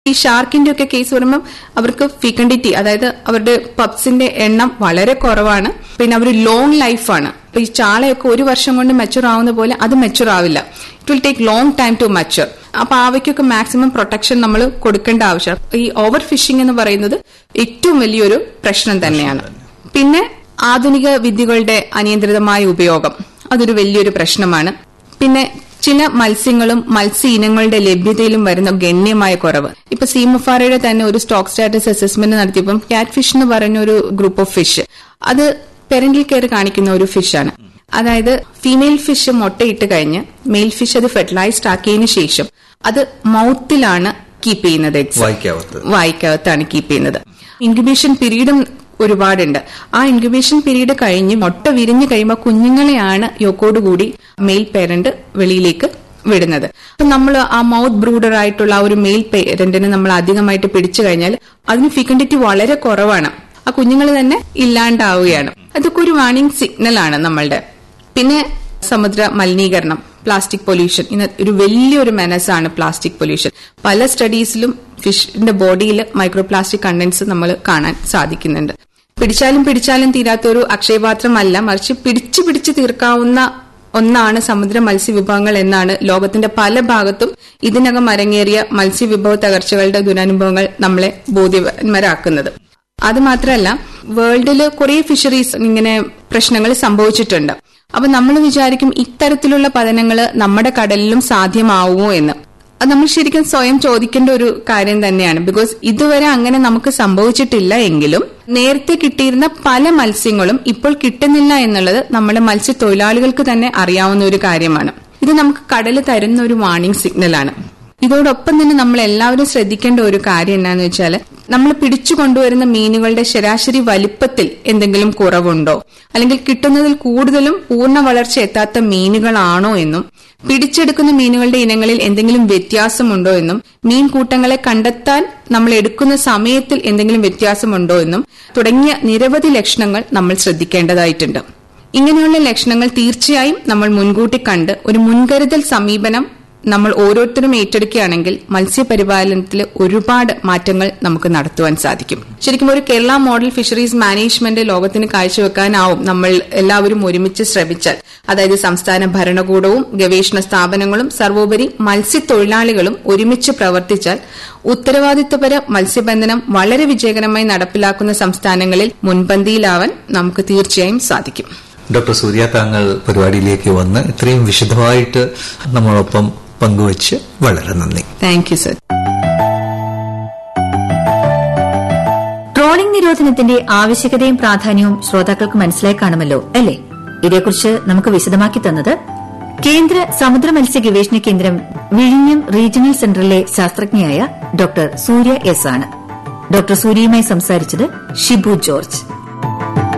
ഈ ഷാർക്കിന്റെ ഒക്കെ കേസ് വരുമ്പോൾ അവർക്ക് ഫിക്കണ്ടിറ്റി അതായത് അവരുടെ പപ്സിന്റെ എണ്ണം വളരെ കുറവാണ് പിന്നെ അവർ ലോങ് ലൈഫാണ് ഈ ചാളയൊക്കെ ഒരു വർഷം കൊണ്ട് മെച്ചുർ ആവുന്ന പോലെ അത് മെച്ചുർ ആവില്ല it will take long time to mature അപ്പൊ അവയ്ക്കൊക്കെ മാക്സിമം പ്രൊട്ടക്ഷൻ നമ്മൾ കൊടുക്കേണ്ട ആവശ്യം ഈ ഓവർ ഫിഷിംഗ് എന്ന് പറയുന്നത് ഏറ്റവും വലിയൊരു പ്രശ്നം തന്നെയാണ് പിന്നെ ആധുനിക വിദ്യകളുടെ അനിയന്ത്രിതമായ ഉപയോഗം അതൊരു വലിയൊരു പ്രശ്നമാണ് പിന്നെ ചില മത്സ്യങ്ങളും മത്സ്യ ഇനങ്ങളുടെ ലഭ്യതയിലും വരുന്ന ഗണ്യമായ കുറവ് ഇപ്പൊ സീമഫാറയുടെ തന്നെ ഒരു സ്റ്റോക്ക് സ്റ്റാറ്റസ് അസസ്മെന്റ് നടത്തിയപ്പം കാറ്റ് ഫിഷ് എന്ന് പറഞ്ഞ ഒരു ഗ്രൂപ്പ് ഓഫ് ഫിഷ് അത് പെരന്റൽ കെയർ കാണിക്കുന്ന ഒരു ഫിഷാണ് അതായത് ഫീമെയിൽ ഫിഷ് മുട്ടയിട്ട് കഴിഞ്ഞ് മെയിൽ ഫിഷ് അത് ഫെർട്ടിലൈസ്ഡ് ആക്കിയതിനു ശേഷം അത് മൗത്തിലാണ് കീപ്പ് ചെയ്യുന്നത് eggs. വായിക്കാവത്ത് വായിക്കകത്താണ് കീപ്പ് ചെയ്യുന്നത് ഇൻക്യുബേഷൻ പീരീഡും ഒരുപാടുണ്ട് ആ ഇൻക്യുബേഷൻ പീരീഡ് കഴിഞ്ഞ് മുട്ട വിരിഞ്ഞു കഴിയുമ്പോൾ കുഞ്ഞുങ്ങളെയാണ് യോക്കോടുകൂടി മെയിൽ പേരന്റ് വെളിയിലേക്ക് വിടുന്നത് അപ്പൊ നമ്മൾ ആ മൗത്ത് ബ്രൂഡർ ആയിട്ടുള്ള ആ ഒരു മെയിൽ പേരന്റിനെ നമ്മൾ അധികമായിട്ട് പിടിച്ചു കഴിഞ്ഞാൽ അതിന് ഫിക്കണ്ടിറ്റി വളരെ കുറവാണ് ആ കുഞ്ഞുങ്ങൾ തന്നെ ഇല്ലാണ്ടാവുകയാണ് അതൊക്കെ ഒരു വാണിംഗ് സിഗ്നൽ ആണ് നമ്മളുടെ പിന്നെ സമുദ്ര മലിനീകരണം പ്ലാസ്റ്റിക് പൊല്യൂഷൻ ഇന്ന് ഒരു വലിയൊരു മെനസാണ് പ്ലാസ്റ്റിക് പൊല്യൂഷൻ പല സ്റ്റഡീസിലും ഫിഷിന്റെ ബോഡിയിൽ മൈക്രോ പ്ലാസ്റ്റിക് കണ്ടന്റ്സ് നമ്മൾ കാണാൻ സാധിക്കുന്നുണ്ട് പിടിച്ചാലും പിടിച്ചാലും തീരാത്ത ഒരു അക്ഷയപാത്രമല്ല മറിച്ച് പിടിച്ചു പിടിച്ചു തീർക്കാവുന്ന ഒന്നാണ് സമുദ്ര മത്സ്യവിഭവങ്ങൾ എന്നാണ് ലോകത്തിന്റെ പല ഭാഗത്തും ഇതിനകം അരങ്ങേറിയ മത്സ്യവിഭവ തകർച്ചകളുടെ ദുരനുഭവങ്ങൾ നമ്മളെ ബോധ്യന്മാരാക്കുന്നത് അത് മാത്രമല്ല വേൾഡിൽ കുറെ ഫിഷറീസ് ഇങ്ങനെ പ്രശ്നങ്ങൾ സംഭവിച്ചിട്ടുണ്ട് അപ്പൊ നമ്മൾ വിചാരിക്കും ഇത്തരത്തിലുള്ള പതനങ്ങൾ നമ്മുടെ കടലിലും സാധ്യമാവുമോ എന്ന് അത് നമ്മൾ ശരിക്കും സ്വയം ചോദിക്കേണ്ട ഒരു കാര്യം തന്നെയാണ് ബിക്കോസ് ഇതുവരെ അങ്ങനെ നമുക്ക് സംഭവിച്ചിട്ടില്ല എങ്കിലും നേരത്തെ കിട്ടിയിരുന്ന പല മത്സ്യങ്ങളും ഇപ്പോൾ കിട്ടുന്നില്ല എന്നുള്ളത് നമ്മുടെ മത്സ്യത്തൊഴിലാളികൾക്ക് തന്നെ അറിയാവുന്ന ഒരു കാര്യമാണ് ഇത് നമുക്ക് കടല് തരുന്ന ഒരു വാർണിംഗ് സിഗ്നലാണ് ഇതോടൊപ്പം തന്നെ നമ്മൾ എല്ലാവരും ശ്രദ്ധിക്കേണ്ട ഒരു കാര്യം എന്താണെന്ന് വെച്ചാൽ നമ്മൾ പിടിച്ചു കൊണ്ടുവരുന്ന മീനുകളുടെ ശരാശരി വലിപ്പത്തിൽ എന്തെങ്കിലും കുറവുണ്ടോ അല്ലെങ്കിൽ കിട്ടുന്നതിൽ കൂടുതലും പൂർണ്ണ വളർച്ച എത്താത്ത മീനുകളാണോ എന്നും പിടിച്ചെടുക്കുന്ന മീനുകളുടെ ഇനങ്ങളിൽ എന്തെങ്കിലും വ്യത്യാസമുണ്ടോ എന്നും മീൻ കൂട്ടങ്ങളെ കണ്ടെത്താൻ നമ്മൾ എടുക്കുന്ന സമയത്തിൽ എന്തെങ്കിലും വ്യത്യാസമുണ്ടോ എന്നും തുടങ്ങിയ നിരവധി ലക്ഷണങ്ങൾ നമ്മൾ ശ്രദ്ധിക്കേണ്ടതായിട്ടുണ്ട് ഇങ്ങനെയുള്ള ലക്ഷണങ്ങൾ തീർച്ചയായും നമ്മൾ മുൻകൂട്ടി കണ്ട് ഒരു മുൻകരുതൽ സമീപനം നമ്മൾ ഓരോരുത്തരും ഏറ്റെടുക്കുകയാണെങ്കിൽ മത്സ്യപരിപാലനത്തിൽ ഒരുപാട് മാറ്റങ്ങൾ നമുക്ക് നടത്തുവാൻ സാധിക്കും ശരിക്കും ഒരു കേരള മോഡൽ ഫിഷറീസ് മാനേജ്മെന്റ് ലോകത്തിന് കാഴ്ചവെക്കാനാവും നമ്മൾ എല്ലാവരും ഒരുമിച്ച് ശ്രമിച്ചാൽ അതായത് സംസ്ഥാന ഭരണകൂടവും ഗവേഷണ സ്ഥാപനങ്ങളും സർവോപരി മത്സ്യത്തൊഴിലാളികളും ഒരുമിച്ച് പ്രവർത്തിച്ചാൽ ഉത്തരവാദിത്വപര മത്സ്യബന്ധനം വളരെ വിജയകരമായി നടപ്പിലാക്കുന്ന സംസ്ഥാനങ്ങളിൽ മുൻപന്തിയിലാവാൻ നമുക്ക് തീർച്ചയായും സാധിക്കും ഡോക്ടർ സൂര്യ താങ്കൾ പരിപാടിയിലേക്ക് വന്ന് ഇത്രയും വിശദമായിട്ട് നമ്മളൊപ്പം പങ്കുവച്ച് വളരെ നന്ദി താങ്ക് യു സർ ട്രോളിംഗ് നിരോധനത്തിന്റെ ആവശ്യകതയും പ്രാധാന്യവും ശ്രോതാക്കൾക്ക് മനസ്സിലായി കാണുമല്ലോ അല്ലേ ഇതേക്കുറിച്ച് നമുക്ക് വിശദമാക്കി തന്നത് കേന്ദ്ര സമുദ്ര മത്സ്യ ഗവേഷണ കേന്ദ്രം വിഴിഞ്ഞം റീജിയണൽ സെന്ററിലെ ശാസ്ത്രജ്ഞയായ ഡോക്ടർ സൂര്യ എസ് ആണ് ഡോക്ടർ സൂര്യയുമായി സംസാരിച്ചത് ഷിബു ജോർജ്